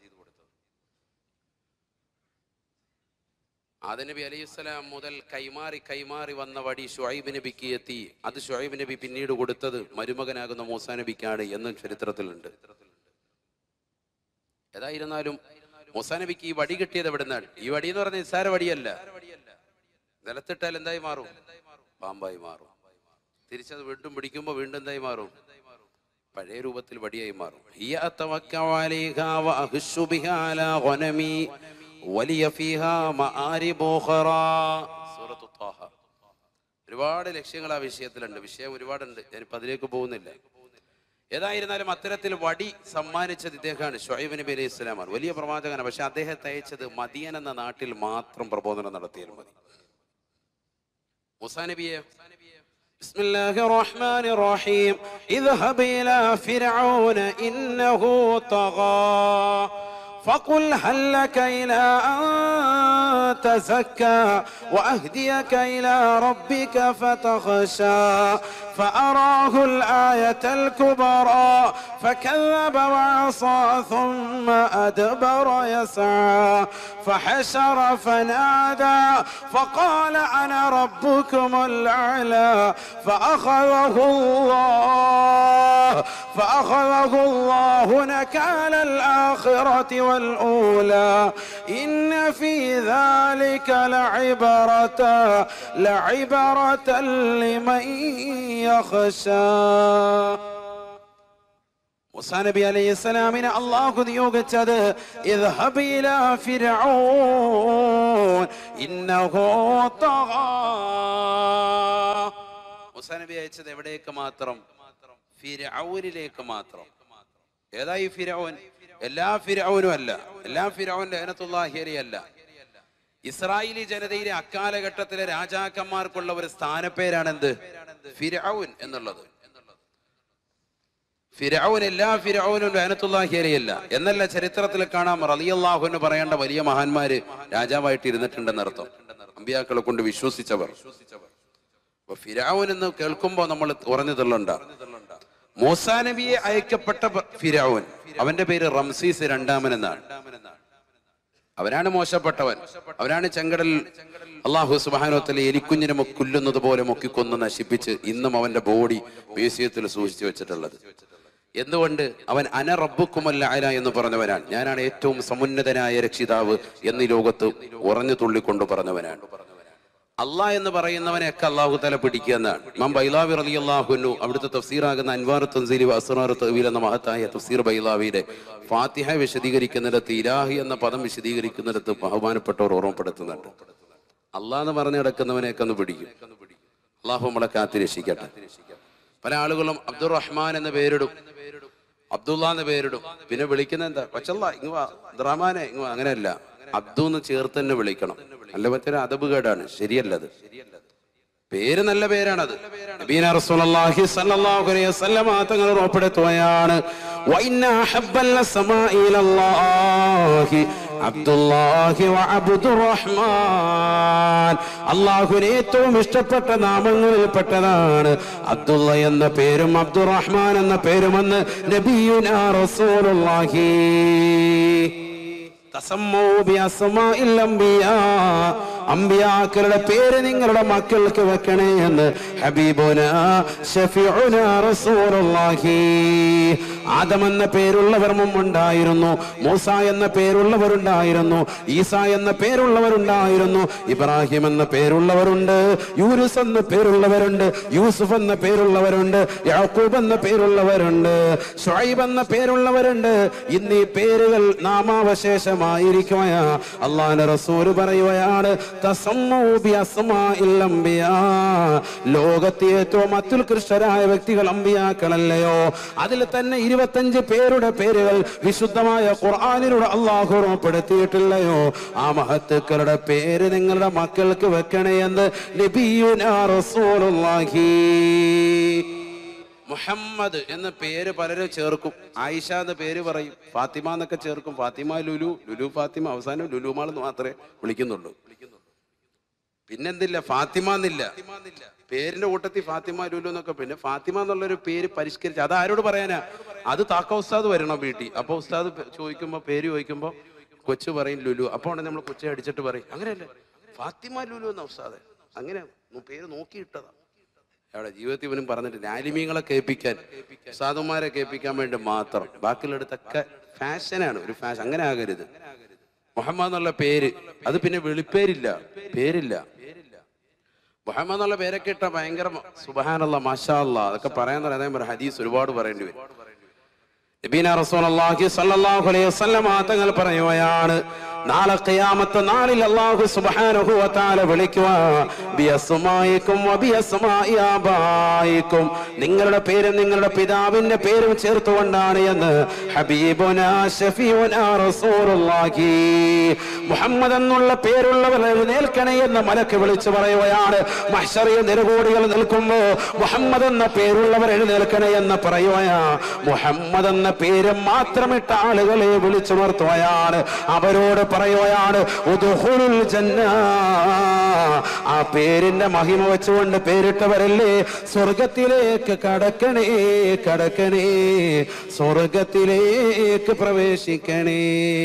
[SPEAKER 1] ആദ നബി അലൈഹി സ്വലാം മുതൽ കൈമാറി കൈമാറി വന്ന വടി ഷുഹൈബ് നബിക്ക് എത്തി അത് ഷുഹൈബ് നബി പിന്നീട് കൊടുത്തത് മരുമകനാകുന്ന മൂസാ നബിക്കാണ് എന്നും ചരിത്രത്തിലുണ്ട് ഏതായിരുന്നാലും മൂസാ നബിക്ക് ഈ വടി കിട്ടിയത് എവിടെ നിന്നാണ് ഈ വടി എന്ന് പറഞ്ഞ നിസ്സാര വടിയല്ല നിലത്തിട്ടാൽ എന്തായി മാറും പാമ്പായി മാറും തിരിച്ചത് വീണ്ടും പിടിക്കുമ്പോൾ വീണ്ടും എന്തായി മാറും പഴയ രൂപത്തിൽ വടിയായി മാറും ഹിയ അത്തവക്കഉ അലൈഹാ വഅഹ്ശു ബിഹാ അലാ ഗനമി വലിയ ഫീഹാ മആരിബു ഖറാ സൂറത്തു ത്വാഹ ഒരുപാട് ലക്ഷ്യങ്ങൾ ആ വിഷയത്തിലുണ്ട് വിഷയം ഒരുപാടുണ്ട് ഞാനിപ്പോ അതിലേക്ക് പോകുന്നില്ല ഏതായിരുന്നാലും അത്തരത്തിൽ വടി സമ്മാനിച്ചത് ഇദ്ദേഹമാണ് ഷുഹൈബ് നബി അലൈഹി ഇസ്ലാമാണ് വലിയ പ്രവാചകനാണ് പക്ഷെ അദ്ദേഹത്തെ അയച്ചത് മദിയൻ എന്ന നാട്ടിൽ മാത്രം പ്രബോധനം നടത്തിയാൽ മതി മുസാ നബിയെ بسم الله الرحمن الرحيم اذهب إلى فرعون إنه طغى فقل هل لك إلى أن تزكى وأهديك إلى ربك فتخشى فأراه الآية الكبرى فكذب وعصى ثم أدبر يسعى فحشر فنادى فقال أنا ربكم الأعلى فأخذه الله فأخذه الله نكال الآخرة والأولى إن في ذلك لعبرة لعبرة لمن يخشى മുസാ നബി അലൈഹി സ്വലാമിനെ അള്ളാഹു നിയോഗിച്ചത് ഇദ്ഹബ് ഇലാ ഫിർഔൻ ഇന്നഹു തഗാ മുസാ നബി അയച്ചത് എവിടേക്ക് മാത്രം ഫിർഔനിലേക്ക് മാത്രം ഏതായി ഫിർഔൻ എല്ലാ ഫിർഔനും അല്ല എല്ലാ ഫിർഔൻ ലഅനത്തുല്ലാഹി അല്ല ഇസ്രായേലി ജനതയിലെ അക്കാലഘട്ടത്തിലെ രാജാക്കന്മാർക്കുള്ള ഒരു സ്ഥാനപ്പേരാണ് എന്ത് ഫിർഔൻ എന്നുള്ളത് ഫിരൗൻ എല്ലാ ഫിരൗനും ലഅനത്തുല്ലാഹിയല്ല എന്നല്ല ചരിത്രത്തിൽ കാണാം റളിയല്ലാഹു എന്ന് പറയേണ്ട വലിയ മഹാന്മാര് രാജാവായിട്ട് ഇരുന്നിട്ടുണ്ടെന്ന് അർത്ഥം അമ്പിയാക്കളെ കൊണ്ട് വിശ്വസിച്ചവർ അപ്പൊ ഫിരൗൻ എന്ന് കേൾക്കുമ്പോൾ നമ്മൾ ഉറഞ്ഞു തള്ളണ്ട മൂസാ നബിയെ അയക്കപ്പെട്ട പ- ഫിരൗൻ അവന്റെ പേര് റംസീസ് രണ്ടാമൻ എന്നാണ് അവനാണ് മോശപ്പെട്ടവൻ അവനാണ് ചെങ്കടൽ അള്ളാഹു സുബാനോത്തലെ എലിക്കുഞ്ഞിനെ മൊ- കൊല്ലുന്നത് പോലെ മൊക്കിക്കൊന്ന് നശിപ്പിച്ച് ഇന്നും അവന്റെ ബോഡി മ്യൂസിയത്തിൽ സൂക്ഷിച്ചു വെച്ചിട്ടുള്ളത് എന്തുകൊണ്ട് അവൻ അന റബ്ബുക്കുമല്ല അല എന്ന് പറഞ്ഞവനാണ് ഞാനാണ് ഏറ്റവും സമുന്നതനായ രക്ഷിതാവ് എന്ന് ഈ ലോകത്ത് ഉറഞ്ഞു തുള്ളിക്കൊണ്ട് പറഞ്ഞവനാണ് അള്ളാഹ് എന്ന് പറയുന്നവനെയൊക്കെ അള്ളാഹു തല പിടിക്കുക എന്നാണ് ഇമാം ബൈലാവി റലി അള്ളാഹുനു അവിടുത്തെ തഫ്സീറാകുന്ന അൻവാർ തൻസീലി അസ്റാർ തവീൽ എന്ന മഹത്തായ തഫ്സീർ ബൈലാവിയുടെ ഫാത്തിഹ വിശദീകരിക്കുന്നിടത്ത് ഇലാഹി എന്ന പദം വിശദീകരിക്കുന്നിടത്ത് ബഹുമാനപ്പെട്ടവർ ഓർമ്മപ്പെടുത്തുന്നുണ്ട് അള്ളാഹ് എന്ന് പറഞ്ഞു കിടക്കുന്നവനെയൊക്കെ ഒന്ന് പിടിക്കും അള്ളാഹു നമ്മളെ കാത്തി രക്ഷിക്കട്ടെ പല ആളുകളും അബ്ദുറഹ്മാൻ എന്ന പേരിടും അബ്ദുള്ള എന്ന് പേരിടും പിന്നെ വിളിക്കുന്ന എന്താ പച്ചല്ല ഇങ്ങ് വാ റഹ്മാനെ ഇങ്ങ് വാ അങ്ങനെയല്ല അബ്ദു എന്ന് ചേർത്ത് തന്നെ വിളിക്കണം അല്ല മറ്റൊരു അതബ് കേടാണ് ശരിയല്ലത് പേര് നല്ല പേരാണത് നബീന റസൂലുള്ളാഹി സ്വല്ലല്ലാഹു അലൈഹി വസല്ലമ തങ്ങൾ ഉറപ്പെടുത്തുകയാണ് വഇന്ന അഹബ്ബൽ അസ്മാഇ ഇലല്ലാഹി അബ്ദുല്ലാഹി വഅബ്ദുറഹ്മാൻ അള്ളാഹുവിന് ഏറ്റവും ഇഷ്ടപ്പെട്ട നാമങ്ങളിൽപ്പെട്ടതാണ് അബ്ദുള്ള എന്ന പേരും അബ്ദുറഹ്മാൻ എന്ന പേരുമെന്ന് നബിയുന റസൂലുള്ളാഹി തസമ്മൂ ബിഅസ്മാഇൽ അംബിയാ. അമ്പിയാക്കളുടെ പേര് നിങ്ങളുടെ മക്കൾക്ക് വെക്കണേ എന്ന് ഹബീബുന ഷഫീഉന റസൂലുള്ളാഹി ആദം എന്ന പേരുള്ളവർ മുമ്പുണ്ടായിരുന്നു മൂസ എന്ന പേരുള്ളവരുണ്ടായിരുന്നു ഈസ എന്ന പേരുള്ളവരുണ്ടായിരുന്നു ഇബ്രാഹിം എന്ന പേരുള്ളവരുണ്ട് യൂനുസ് എന്ന പേരുള്ളവരുണ്ട് യൂസുഫ് എന്ന പേരുള്ളവരുണ്ട് യാക്കൂബ് എന്ന പേരുള്ളവരുണ്ട് ഷുഐബ് എന്ന പേരുള്ളവരുണ്ട് ഇന്ന് ഈ പേരുകൾ നാമാവശേഷമായിരിക്കുകയാ അള്ളാഹുവിന്റെ റസൂല് പറയുകയാണ് തസമ്മൂ ബി അസ്മാഇൽ അംബിയാ. ലോകത്തെ ഏറ്റവും അത്യുത്കൃഷ്ടരായ വ്യക്തികൾ അമ്പിയാക്കളല്ലയോ അതിൽ തന്നെ ഇരുപത്തഞ്ച് പേരുടെ പേരുകൾ വിശുദ്ധമായ ഖുർആാനിലൂടെ അള്ളാഹു ഓർമ്മപ്പെടുത്തിയിട്ടില്ലയോ ആ മഹത്തുക്കളുടെ പേര് നിങ്ങളുടെ മക്കൾക്ക് വെക്കണേ എന്ന് നബിയുനാ റസൂലുള്ളാഹി മുഹമ്മദ് എന്ന പേര് പലരും ചേർക്കും ആയിഷ എന്ന പേര് പറയും ഫാത്തിമ എന്നൊക്കെ ചേർക്കും ഫാത്തിമ ലുലു ലുലു ഫാത്തിമ അവസാനം ലുലുമാൾ എന്ന് മാത്രമേ വിളിക്കുന്നുള്ളൂ പിന്നെന്തില്ല ഫാത്തിമ എന്നില്ല പേരിന്റെ കൂട്ടത്തിൽ ഫാത്തിമ ലുലു എന്നൊക്കെ പിന്നെ ഫാത്തിമ എന്നുള്ളൊരു പേര് പരിഷ്കരിച്ച് അത് ആരോട് പറയാനാ അത് താക്ക ഉസ്താദ് വരണം വീട്ടിൽ അപ്പൊ ഉസ്താദ് പേ- ചോദിക്കുമ്പോ പേര് ചോദിക്കുമ്പോ കൊച്ചു പറയും ലുലു അപ്പോൾ നമ്മൾ കൊച്ചെ അടിച്ചിട്ട് പറയും അങ്ങനെയല്ലേ ഫാത്തിമ ലുലു എന്ന ഉസ്താദ് അങ്ങനെ നു- പേര് നോക്കിയിട്ടതാ അവിടെ ജീവിതത്തിൽ ഇവനും പറഞ്ഞിട്ട് ആലിമീങ്ങളെ കേൾപ്പിക്കാൻ സാധുമാരെ കേൾപ്പിക്കാൻ വേണ്ടി മാത്രം ബാക്കിയുള്ളിടത്തൊക്കെ ഫാഷനാണ് ഒരു ഫാഷൻ അങ്ങനെ ആകരുത് മുഹമ്മദ് എന്നുള്ള പേര് അത് പിന്നെ വെളിപ്പേരില്ല പേരില്ല മുഹമ്മദ് എന്നുള്ള പേരൊക്കെ ഇട്ട ഭയങ്കര സുബഹാനല്ല മാഷാ അല്ലാ അതൊക്കെ പറയാൻ തന്നെ അതേ ഹദീസ് ഒരുപാട് പറയേണ്ടി വരും നബീന റസൂലുള്ളാഹി സ്വല്ലല്ലാഹു അലൈഹി വസല്ലം തങ്ങൾ പറയുകയാണ് നാളെ ഖിയാമത്ത് നാളിൽ അല്ലാഹു സുബ്ഹാനഹു വ തആല വിളിക്കുക ബിയസ്മായിക്കും വബിയസ്മായി ആബായിക്കും നിങ്ങളുടെ പേരും നിങ്ങളുടെ പിതാവിന്റെ പേരും ചേർത്തുകൊണ്ടാണ് എന്ന് ഹബീബുനാ ഷഫീഉനാ റസൂലുള്ളാഹി മുഹമ്മദ് എന്നുള്ള പേരുള്ളവർ എഴുന്നേൽക്കണേ എന്ന് മലക്ക് വിളിച്ചു പറയുകയാണ് മഹ്ശറിയ നിരകൂടികൾ നിൽക്കുമ്പോ മുഹമ്മദ് എന്ന പേരുള്ളവർ എഴുന്നേൽക്കണേ എന്ന് പറയുകയാ മുഹമ്മദ് എന്ന പേര് മാത്രമിട്ട ആളുകളെ വിളിച്ചുണർത്തുകയാണ് അവരോട് പറയുകയാണ് ഉദ്ഖുലുൽ ജന്ന ആ പേരിന്റെ മഹിമ വെച്ചുകൊണ്ട് പേരിട്ടവരല്ലേ സ്വർഗത്തിലേക്ക് കടക്കണേ കടക്കണേ സ്വർഗത്തിലേക്ക് പ്രവേശിക്കണേ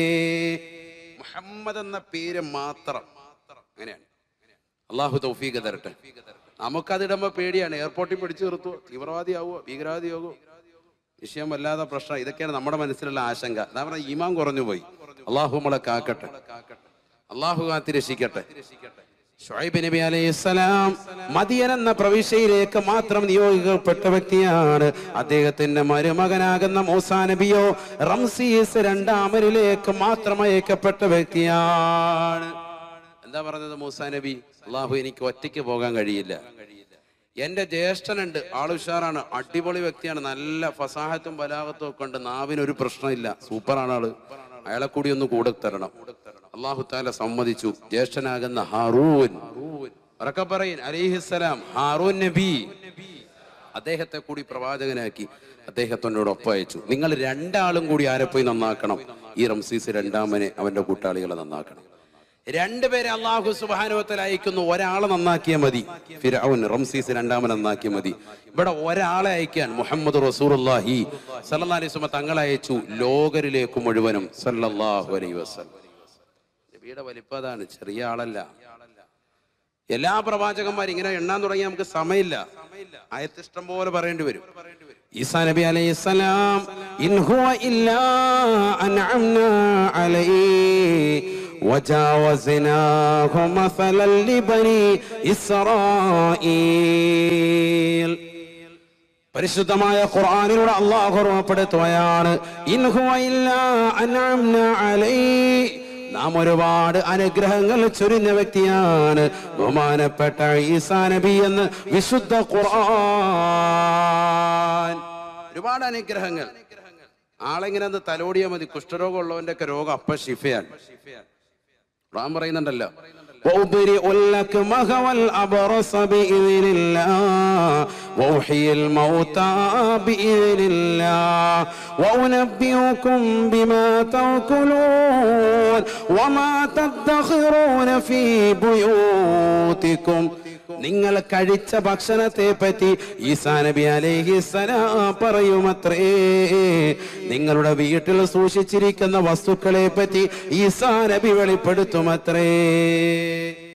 [SPEAKER 1] മുഹമ്മദ് എന്ന പേര് മാത്രം അങ്ങനെയാണ് അള്ളാഹു തൗഫീഖ് തരട്ടെ നമുക്കതിടുമ്പോ പേടിയാണ് എയർപോർട്ടിൽ പിടിച്ചു നിർത്തുവോ തീവ്രവാദിയാവോ ഭീകരവാദിയാവോ വിഷയം വല്ലാതെ പ്രശ്നം ഇതൊക്കെയാണ് നമ്മുടെ മനസ്സിലുള്ള ആശങ്ക അതാ പറഞ്ഞ ഈമാൻ കുറഞ്ഞു പോയി അള്ളാഹു നമ്മളെ കാക്കട്ടെ അള്ളാഹു കാത്തി രക്ഷിക്കട്ടെ ഷുഐബ് നബി അലൈഹിസ്സലാം മദിയൻ എന്ന പ്രവിശ്യയിലേക്ക് മാത്രം നിയോഗിക്കപ്പെട്ട വ്യക്തിയാണ് അദ്ദേഹത്തിന്റെ മരുമകനാകുന്ന മൂസാ നബിയോ റംസീസ് രണ്ടാമരിലേക്ക് മാത്രം അയക്കപ്പെട്ട വ്യക്തിയാണ് എന്താ പറഞ്ഞത് മൂസാ നബി അള്ളാഹു എനിക്ക് ഒറ്റയ്ക്ക് പോകാൻ കഴിയില്ല എന്റെ ജ്യേഷ്ഠനുണ്ട് ആൾ ഉഷാറാണ് അടിപൊളി വ്യക്തിയാണ് നല്ല ഫസാഹത്തും ബലാഹത്തും ഒക്കെ ഉണ്ട് നാവിന് ഒരു പ്രശ്നമില്ല സൂപ്പറാണ് ആള് അയാളെ കൂടി ഒന്ന് കൂടെ തരണം അള്ളാഹു താല സമ്മതിച്ചു ജ്യേഷ്ഠനാകുന്ന ഹാറൂൻ ഉറക്കെ പറയും അലിഹിസ്സലാം ഹാറൂൻ നബി അദ്ദേഹത്തെ കൂടി പ്രവാചകനാക്കി അദ്ദേഹത്തിനോട് ഒപ്പം അയച്ചു നിങ്ങൾ രണ്ടാളും കൂടി ആരെ പോയി നന്നാക്കണം ഈ റംസീസ് രണ്ടാമനെ അവന്റെ കൂട്ടാളികളെ നന്നാക്കണം രണ്ടുപേരെ അള്ളാഹു സുബാനുവത്തിൽ അയക്കുന്നു ഒരാളെ നന്നാക്കിയാൽ മതി ഫിറൌൻ റംസീസ് രണ്ടാമൻ നന്നാക്കിയാൽ മതി ഇവിടെ ഒരാളെ അയക്കാൻ മുഹമ്മദ് റസൂറുല്ലാഹി സല്ലല്ലാഹു അലൈഹി വസല്ലം തങ്ങളെ അയച്ചു ലോകരിലേക്ക് മുഴുവനും സല്ലല്ലാഹു അലൈഹി വസല്ലം നബിയുടെ വലിപ്പം അതാണ് ചെറിയ ആളല്ല എല്ലാ പ്രവാചകന്മാരും ഇങ്ങനെ എണ്ണാൻ തുടങ്ങി നമുക്ക് സമയമില്ല ആയത്ത് ഇഷ്ടം പോലെ പറയേണ്ടി വരും ഈസാ നബി അലൈഹി സ്വലാം ഇൻ ഹുവ ഇല്ലാ അൻഅംനാ അലൈഹി وجاوزناه مثلا لبني إسرائيل പരിശുദ്ധമായ ഖുർആനിലൂടെ അള്ളാഹു ഓർമ്മപ്പെടുത്തുകയാണ് ഇൻഹുവ ഇല്ലാ അൻഅംന അലൈഹി നാം ഒരുപാട് അനുഗ്രഹങ്ങൾ ചൊരിഞ്ഞ വ്യക്തിയാണ് ബഹുമാനപ്പെട്ട ഈസാ നബി എന്ന് വിശുദ്ധ ഖുർആൻ ഒരുപാട് അനുഗ്രഹങ്ങൾ ആളെങ്ങനെ ഒന്ന് തലോടിയാൽ മതി കുഷ്ഠരോഗം ഉള്ളവന്റെ ഒക്കെ രോഗം അപ്പ ഷിഫയാണ് ഖുർആൻ പറയുന്നുണ്ടല്ലോ وأبرئ الأكمه والأبرص بإذن الله وأحيي الموتى بإذن الله وأنبئكم بما تأكلون وما تدخرون في بيوتكم നിങ്ങൾ കഴിച്ച ഭക്ഷണത്തെ പറ്റി ഈസാ നബി അലേഹിസലാം പറയുമത്രേ നിങ്ങളുടെ വീട്ടിൽ സൂക്ഷിച്ചിരിക്കുന്ന വസ്തുക്കളെ പറ്റി ഈസാ നബി വെളിപ്പെടുത്തുമത്രേ